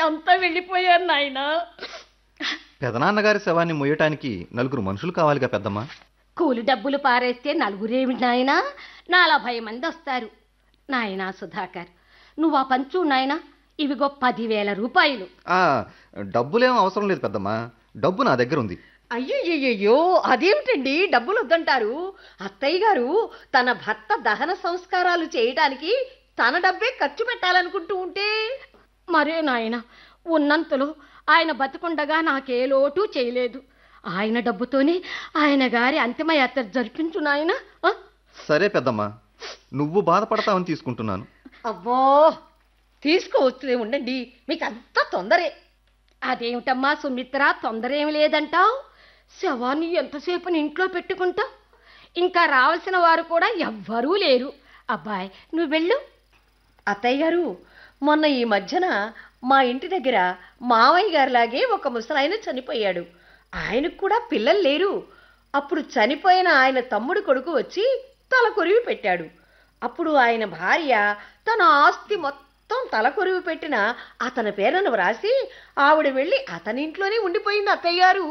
అంతా వెళ్ళిపోయారు నాయనా పెదనాన్నగారి శవాన్ని మొయ్యటానికి నలుగురు మనుషులు కావాలిగా పెద్దమ్మ కూలి డబ్బులు పారేస్తే నలుగురేమి నాయనా నలభై మంది వస్తారు నాయనా సుధాకర్ నువ్వు ఆ పంచు నాయనా ఇవిగో పదివేల రూపాయలు ఆ డబ్బులేం అవసరం లేదు పెద్దమ్మ డబ్బు నా దగ్గర ఉంది అయ్యయ్యో అదేమిటండి డబ్బులు వద్దంటారు అత్తయ్య గారు తన భర్త దహన సంస్కారాలు చేయడానికి తన డబ్బే ఖర్చు పెట్టాలనుకుంటూ ఉంటే మరే నాయన ఉన్నంతలో ఆయన బతికుండగా నాకే లోటు చేయలేదు ఆయన డబ్బుతోనే ఆయన గారి అంతిమయాత్ర జరిపించు నాయన సరే పెద్దమ్మ నువ్వు బాధపడతావని తీసుకుంటున్నాను అబ్బో తీసుకోవచ్చులే ఉండండి మీకు అంతా తొందరే అదేమిటమ్మా సుమిత్ర తొందర ఏమి లేదంటావు శవాన్ని ఎంతసేపు ఇంట్లో పెట్టుకుంటావు ఇంకా రావాల్సిన వారు కూడా ఎవ్వరూ లేరు అబ్బాయ్ నువ్వు వెళ్ళు అత్తయ్య గారు మొన్న ఈ మధ్యన మా ఇంటి దగ్గర మావయ్య గారిలాగే ఒక ముసలాయన చనిపోయాడు ఆయనకు కూడా పిల్లలు లేరు అప్పుడు చనిపోయిన ఆయన తమ్ముడు కొడుకు వచ్చి తల కొరివి పెట్టాడు అప్పుడు ఆయన భార్య తన ఆస్తి మొత్తం తల కొరివి పెట్టిన అతని పేరును వ్రాసి ఆవిడ వెళ్ళి అతని ఇంట్లోనే ఉండిపోయింది అత్తయ్య గారు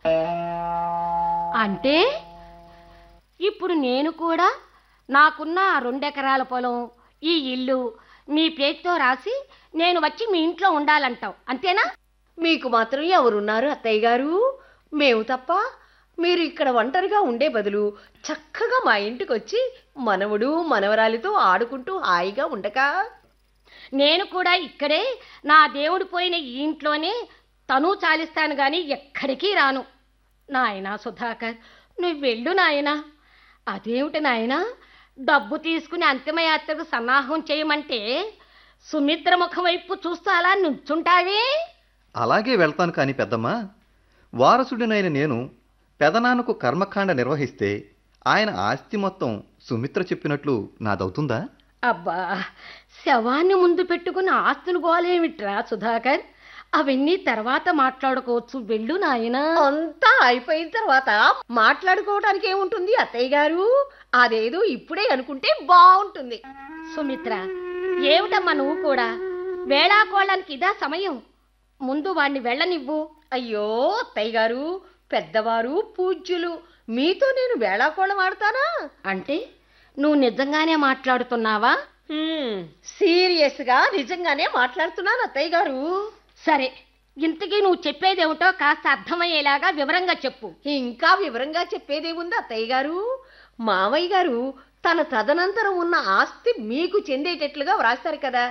అంటే ఇప్పుడు నేను కూడా నాకున్న ఆ రెండెకరాల పొలం ఈ ఇల్లు మీ పేరుతో రాసి నేను వచ్చి మీ ఇంట్లో ఉండాలంటావు అంతేనా మీకు మాత్రం ఎవరున్నారు అత్తయ్య గారు మేము తప్ప మీరు ఇక్కడ ఒంటరిగా ఉండే బదులు చక్కగా మా ఇంటికి వచ్చి మనవడు మనవరాలితో ఆడుకుంటూ హాయిగా ఉండక నేను కూడా ఇక్కడే నా దేవుడు పోయిన ఈ ఇంట్లోనే తను చాలిస్తాను గాని ఎక్కడికి రాను నాయనా సుధాకర్ నువ్వు వెళ్ళు నాయనా అదేమిటి నాయనా డబ్బు తీసుకుని అంతిమయాత్రకు సన్నాహం చేయమంటే సుమిత్ర ముఖం వైపు చూస్తూ అలా నుంచుంటావే అలాగే వెళ్తాను కాని పెద్దమ్మ వారసుడినైన నేను పెదనాన్నకు కర్మకాండ నిర్వహిస్తే ఆయన ఆస్తి మొత్తం సుమిత్ర చెప్పినట్లు నాదవుతుందా అబ్బా శవాన్ని ముందు పెట్టుకుని ఆస్తులు గోలేమిట్రా సుధాకర్ అవన్నీ తర్వాత మాట్లాడుకోవచ్చు వెళ్ళు నాయనా అంతా అయిపోయిన తర్వాత మాట్లాడుకోవడానికి ఏముంటుంది అత్తయ్య గారు అదేదో ఇప్పుడే అనుకుంటే బాగుంటుంది సుమిత్ర ఏమిటమ్మా నువ్వు కూడా వేళాకోళానికి ఇదా సమయం ముందు వాణ్ణి వెళ్ళనివ్వు అయ్యో అత్తయ్య గారు పెద్దవారు పూజ్యులు మీతో నేను వేళాకోళం ఆడతానా అంటే నువ్వు నిజంగానే మాట్లాడుతున్నావా హ్మ్, సీరియస్గా నిజంగానే మాట్లాడుతున్నాను అత్తయ్య గారు సరే ఇంతకీ నువ్వు చెప్పేదేమిటో కాస్త అర్థమయ్యేలాగా వివరంగా చెప్పు ఇంకా వివరంగా చెప్పేదేముంది అత్తయ్య గారు మామయ్య గారు తన తదనంతరం ఉన్న ఆస్తి మీకు చెందేటట్లుగా వ్రాస్తారు కదా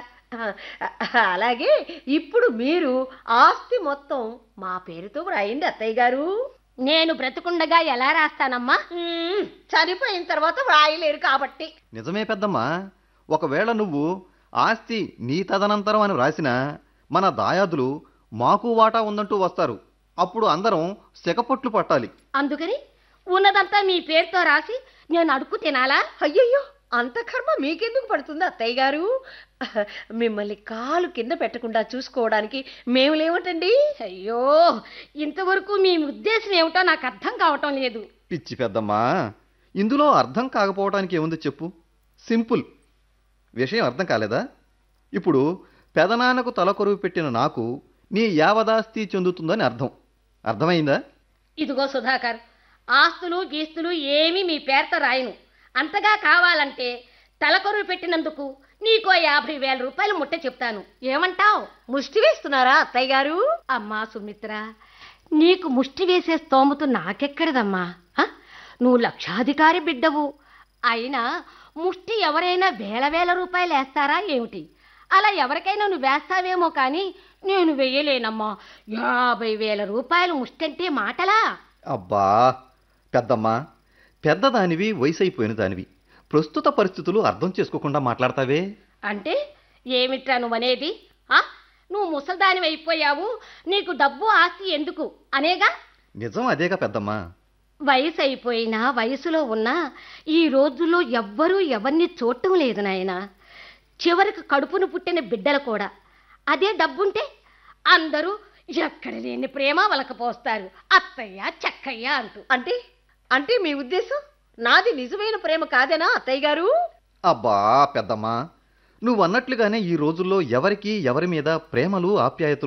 అలాగే ఇప్పుడు మీరు ఆస్తి మొత్తం మా పేరుతో వ్రాయండి అత్తయ్య గారు నేను బ్రతుకుండగా ఎలా రాస్తానమ్మా హ్మ్, చనిపోయిన తర్వాత వ్రాయలేరు కాబట్టి నిజమే పెద్దమ్మ ఒకవేళ నువ్వు ఆస్తి నీ తదనంతరం అని రాసినా మన దాయాదులు మాకు వాటా ఉందంటూ వస్తారు అప్పుడు అందరం సెకపొట్లు పట్టాలి అందుకని ఉన్నదంతా మీ పేరుతో రాసి నేను అడుక్కు తినాలా అయ్యయ్యో అంత కర్మ మీకెందుకు పడుతుంది అత్తయ్య గారు మిమ్మల్ని కాలు కింద పెట్టకుండా చూసుకోవడానికి మేము లేవటండి అయ్యో ఇంతవరకు మీ ఉద్దేశం ఏమిటో నాకు అర్థం కావటం లేదు పిచ్చి పెద్దమ్మా ఇందులో అర్థం కాకపోవడానికి ఏముంది చెప్పు సింపుల్ విషయం అర్థం కాలేదా ఇప్పుడు పెదనాన్నకు తల కొరువు పెట్టిన నాకు నీ యావదాస్తి చెందుతుందని అర్థం అర్థమైందా ఇదిగో సుధాకర్ ఆస్తులు గీస్తులు ఏమీ మీ పేరుతో రాయను అంతగా కావాలంటే తలకొరువు పెట్టినందుకు నీకో యాభై వేల రూపాయలు ముట్ట చెప్తాను ఏమంటావ్ ముష్టి వేస్తున్నారా అత్తయ్య గారు అమ్మా సుమిత్ర నీకు ముష్టి వేసే స్తోమత నాకెక్కడదమ్మా ఆ? నువ్వు లక్షాధికారి బిడ్డవు అయినా ముష్టి ఎవరైనా వేల వేల రూపాయలు వేస్తారా ఏమిటి అలా ఎవరికైనా నువ్వు వేస్తావేమో కానీ నేను వెయ్యలేనమ్మా యాభై వేల రూపాయలు ముష్టి అంటే మాటలా అబ్బా పెద్దమ్మా పెద్దదానివి వయసు అయిపోయిన దానివి ప్రస్తుత పరిస్థితులు అర్థం చేసుకోకుండా మాట్లాడతావే అంటే ఏమిట్రా నువ్వనేది ఆ? నువ్వు ముసల్దాని అయిపోయావు నీకు డబ్బు ఆస్తి ఎందుకు అనేగా నిజం అదేగా పెద్దమ్మా వయసు అయిపోయినా వయసులో ఉన్నా ఈ రోజుల్లో ఎవ్వరూ ఎవరిని చూడటం లేదు నాయన చివరికి కడుపును పుట్టిన బిడ్డలు కూడా అదే డబ్బుంటే అందరూ ఎక్కడ లేని ప్రేమ వలకపోస్తారు అత్తయ్య చక్కయ్య అంటూ అంటే అంటే మీ ఉద్దేశం నాది నిజమైన ప్రేమ కాదేనా అత్తయ్య గారు అబ్బా పెద్దమ్మా నువ్వు అన్నట్లుగానే ఈ రోజుల్లో ఎవరికి ఎవరి మీద ప్రేమలు ఆప్యాయతలు